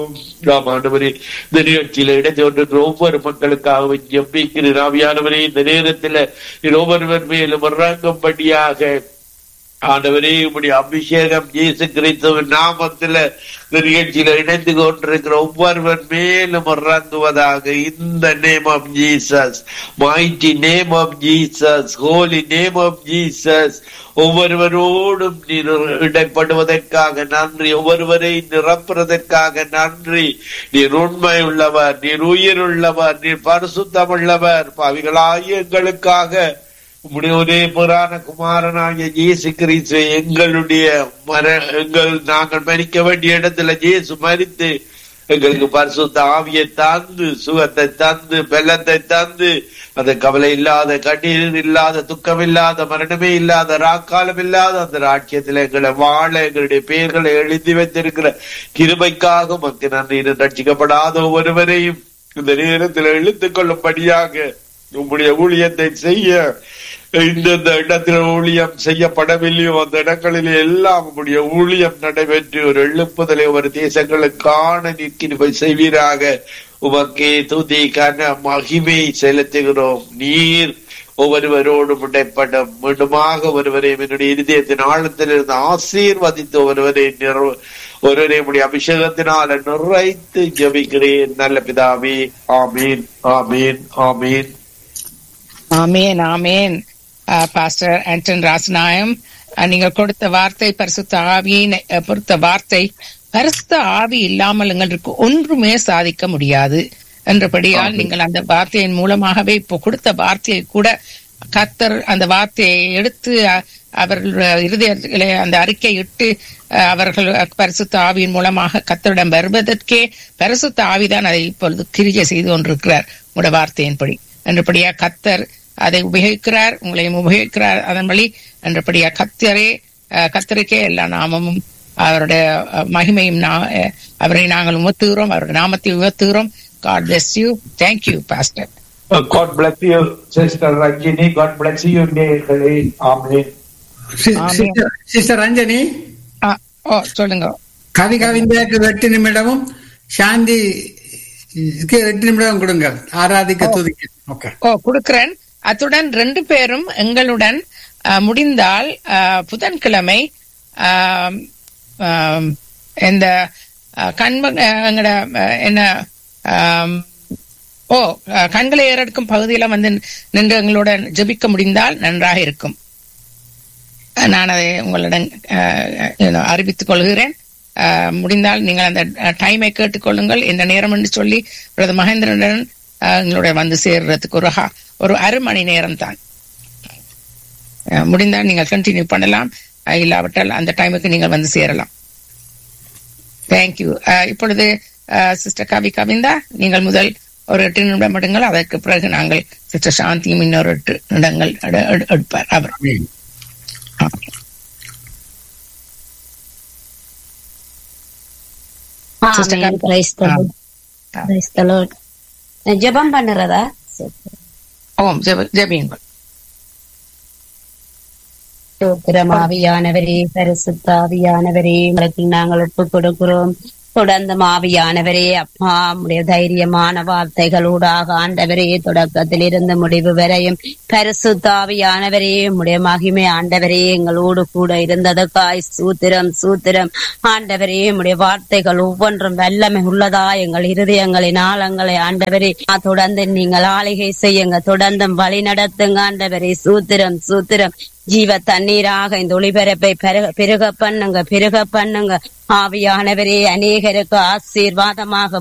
நாம் ஆண்டவரே இந்த நிகழ்ச்சியில இடைத்தோன்ற ஒவ்வொரு மக்களுக்காகவும் ஜெபிக்கிறேன் ஆவியானவரே இந்த நேரத்துல நீர் ஒவ்வொருவர் மேலும் இறங்கும்படியாக ஆண்டவரே உம்முடைய அபிஷேகம் இயேசு கிறிஸ்துவின் நாமத்துல இந்த நிகழ்ச்சியில இணைந்து கொண்டிருக்கிற ஒவ்வொருவர் மேலும் இறங்குவதாக இந்த name of Jesus mighty name of Jesus holy name of Jesus ஒவ்வொருவரோடும் நீர் இடைப்படுவதற்காக நன்றி ஒவ்வொருவரை நிரப்புறதற்காக நன்றி நீர் உண்மை உள்ளவர் நீர் உயிர் உள்ளவர் நீர் பரிசுத்தம் உள்ளவர் பாவிகளாகிய எங்களுக்காக உம்முடைய ஒரே புராண குமாரனாகிய இயேசு கிறிஸ்து எங்களுடைய மர எங்கள் நாங்கள் மறிக்க வேண்டிய இடத்துல இயேசு மறித்து எங்களுக்கு பரிசுத்த ஆவியை தந்து சுகத்தை தந்து பெல்லத்தை தந்து அந்த கவலை இல்லாத கண்ணீர் இல்லாத துக்கம் இல்லாத மரணமே இல்லாத ராக்காலம் இல்லாத அந்த ராட்சியத்தில் எங்களை வாழ எங்களுடைய பெயர்களை எழுதி வைத்திருக்கிற கிருபைக்காக மக்கள் நன்றி ரட்சிக்கப்படாத ஒவ்வொருவரையும் இந்த நேரத்தில் இழுத்துக் கொள்ளும்படியாக உங்களுடைய ஊழியத்தை செய்ய இந்தந்த இடத்தில் ஊழியம் செய்யப்படவில்லையோ அந்த இடங்களில் எல்லாம் உங்களுடைய ஊழியம் நடைபெற்று ஒரு எழுப்புதலை ஒரு தேசங்களுக்கான நிற்கிற செய்வீராக உமக்கே துதி கன மகிமை செலுத்துகிறோம் நீர் ஒவ்வொருவரோடும் இடைப்படும் மீண்டுமாக ஒருவரையும் என்னுடைய இருதயத்தின் ஆழத்தில் இருந்து ஆசீர்வதித்து ஒருவரை நிற ஒருவரை உடைய அபிஷேகத்தினால நிறைத்து ஜபிக்கிறேன் நல்ல பிதாவே ஆமீன் ஆமீன் ஆமீன் ஆமேன் ஆமேன் பாஸ்டர் ஆண்டன் ராசநாயம் நீங்கள் கொடுத்த வார்த்தை பரிசுத்த ஆவியின் பொறுத்த வார்த்தை பரிசுத்த ஆவி இல்லாமல் எங்களுக்கு ஒன்றுமே சாதிக்க முடியாது என்றபடியால் நீங்கள் அந்த வார்த்தையின் மூலமாகவே இப்போ கொடுத்த வார்த்தையை கூட கத்தர் அந்த வார்த்தையை எடுத்து அவர்கள் இருதயத்திலே அந்த அறிக்கை இட்டு அவர்கள் பரிசுத்த ஆவியின் மூலமாக கத்தரிடம் வருவதற்கே பரிசுத்த ஆவிதான் அதை இப்பொழுது கிரியை செய்து கொண்டிருக்கிறார் உங்களோட வார்த்தையின்படி என்றபடியா கத்தர் அதை உபயோகிக்கிறார் உங்களையும் உபயோகிக்கிறார் அதன் வழி என்றபடியா கத்தரே கத்தருக்கே எல்லா நாமமும் அவருடைய மகிமையும் அவரை நாங்கள் உமத்துகிறோம் அவருடைய நாமத்தை உயர்த்துகிறோம் God bless you thank you pastor God bless you, Sister Ranjini. God bless you, நேயர்களே. ஆமென். சிஸ்டர் ரஞ்சனி ஓ சொல்லுங்க கவி கவிந்தாக்கு எட்டு நிமிடமும் சாந்தி எட்டு நிமிடம் கொடுங்க ஆராதிக்க துதிக்க ஓகே ஓ கொடுக்கிறேன் அத்துடன் ரெண்டு பேரும் எங்களுடன் முடிந்தால் புதன்கிழமை இந்த கண்ம எங்கட என்ன ஓ கண்களை ஏறெடுக்கும் பகுதியில வந்து நின்று எங்களுடன் ஜபிக்க முடிந்தால் நன்றாக இருக்கும் நான் அதை உங்களிடம் அறிவித்துக் கொள்கிறேன் முடிந்தால் நீங்கள் அந்த டைமை கேட்டுக்கொள்ளுங்கள் இந்த நேரம் என்று சொல்லி பிரதமர் மகேந்திரனுடன் எங்களுடைய வந்து சேர்றதுக்கு ஒரு ஒரு அரை மணி நேரம் தான் முடிந்தால் நீங்கள் கண்டினியூ பண்ணலாம் இல்லாவிட்டால் அந்த டைமுக்கு நீங்கள் வந்து சேரலாம் தேங்க்யூ இப்பொழுது சிஸ்டர் கவி கவிந்தா நீங்கள் முதல் ஒரு எட்டு நிமிடம் எடுங்கள் அதற்கு பிறகு நாங்கள் சிஸ்டர் சாந்தியும் இன்னொரு எட்டு நிமிடங்கள் எடுப்பார் அவர் ஜபம் பண்ணுறதா ஓம் ஜபியுங்கள் ஆவியானவரே பரிசுத்தாவியானவரே உங்களுக்கு நாங்கள் ஒப்புக் கொடுக்கிறோம் தொடர்ந்து மாவியானவரே அப்பா உடைய தைரியமான வார்த்தைகளூடாக ஆண்டவரே தொடக்கத்தில் இருந்து முடிவு வரையும் பரிசுத்தாவியானவரே உடைய மகிமை ஆண்டவரே எங்களோடு கூட இருந்ததுக்காய் சூத்திரம் சூத்திரம் ஆண்டவரே உடைய வார்த்தைகள் ஒவ்வொன்றும் வல்லமை உள்ளதா எங்கள் இருதயங்களின் ஆழங்களை ஆண்டவரே தொடர்ந்து நீங்கள் ஆளிகை செய்யுங்க தொடர்ந்து வழி நடத்துங்க ஆண்டவரே சூத்திரம் சூத்திரம் ஜீவ தண்ணீராக இந்த ஒளிபரப்பை பெருக பண்ணுங்க பெருக பண்ணுங்க ஆவியானவரே அநேகருக்கு ஆசீர்வாதமாக